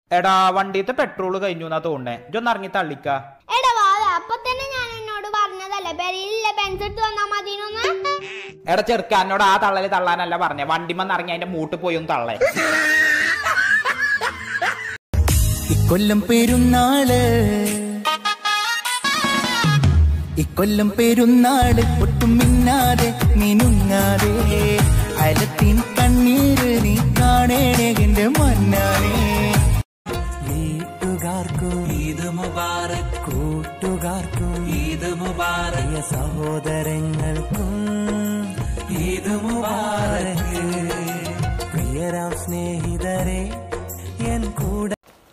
എടാ വണ്ടിയത്തെ പെട്രോൾ കഴിഞ്ഞു എന്നാ തോന്നേ ഇജൊന്ന് ഇറങ്ങി തള്ളിക്ക എടാ വാവ അപ്പൊ തന്നെ ഞാൻ എന്നോട് പറഞ്ഞതല്ലേ പെരിയിലെ പെൻസ് എടുത്ത് വന്നാ മതിനൊന്ന് എടാ ചെറുക്ക എന്നോട് ആ തള്ളല് തള്ളാനല്ല പറഞ്ഞേ വണ്ടിമന്ന് ഇറങ്ങി അതിന്റെ മൂട്ട് പോയി ഒന്ന് തള്ളേ ഇക്കൊല്ലം പെരുന്നാള് ഇക്കൊല്ലം പെരുന്നാള് ഒട്ടും മിന്നാതെ മിനുങ്ങാതെ അയലത്തിൻ കണ്ണീര് നീ കാണേണേ എന്റെ മന്നാനെ വീട്ടുകാർക്കും ഈദ് മുബാറക് കൂട്ടുകാർക്കും ഈദ് മുബാറക് സഹോദരങ്ങൾക്കും ഈദ് മുബാറക് പ്രിയരാം സ്നേഹിതരെ എൻ കൂടെ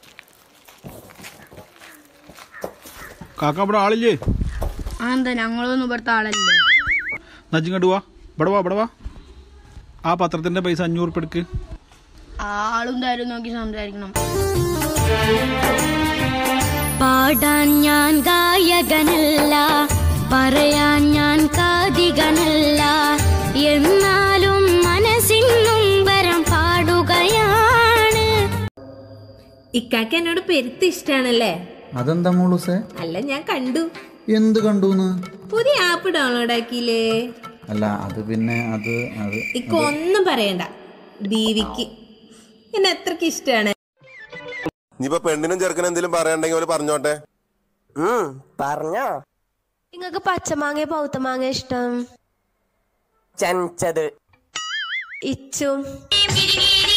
കാക്ക ഇവിടെ ആളില്ലേ ആ എന്താ ഞങ്ങളൊന്നും ഇവിടുത്തെ ആളല്ലേ നജിങ്ങോട്ട് വാ ഇവിടെ വാ ഇവിടെ വാ ആ പത്രത്തിന്റെ പൈസ അഞ്ഞൂറ് ഉറുപ്പ് എടുക്ക് ആളും തരും നോക്കി സംസാരിക്കണം പാടാൻ ഞാൻ ഗായകനല്ല പറയാൻ ഞാൻ കാതികനല്ല എന്നാലും മനസ്സിൻ നൊമ്പരം പാടുകയാണ് ഇക്കാക്ക് എന്നോട് പെരുത്ത് ഇഷ്ടാണല്ലേ അതെന്താ മോളൂസേ അല്ല ഞാൻ കണ്ടു എന്ത് കണ്ടൂന്ന് പുതിയ ആപ്പ് ഡൗൺലോഡ് ആക്കിയില്ലേ അല്ല അത് പിന്നെ അത് അത് ഇക്ക ഒന്നും പറയണ്ട ദീവിക്ക് എന്നെ അത്രക്ക് ഇഷ്ടാണ് ഇനിയിപ്പോ പെണ്ണിനും ചെറുക്കനും എന്തെങ്കിലും പറയണ്ടെങ്കിൽ അവര് പറഞ്ഞോട്ടെ പറഞ്ഞോ നിങ്ങൾക്ക് പച്ചമാങ്ങ പൗത്തമാങ്ങ ഇഷ്ടം ചനച്ചത് ഇച്ചും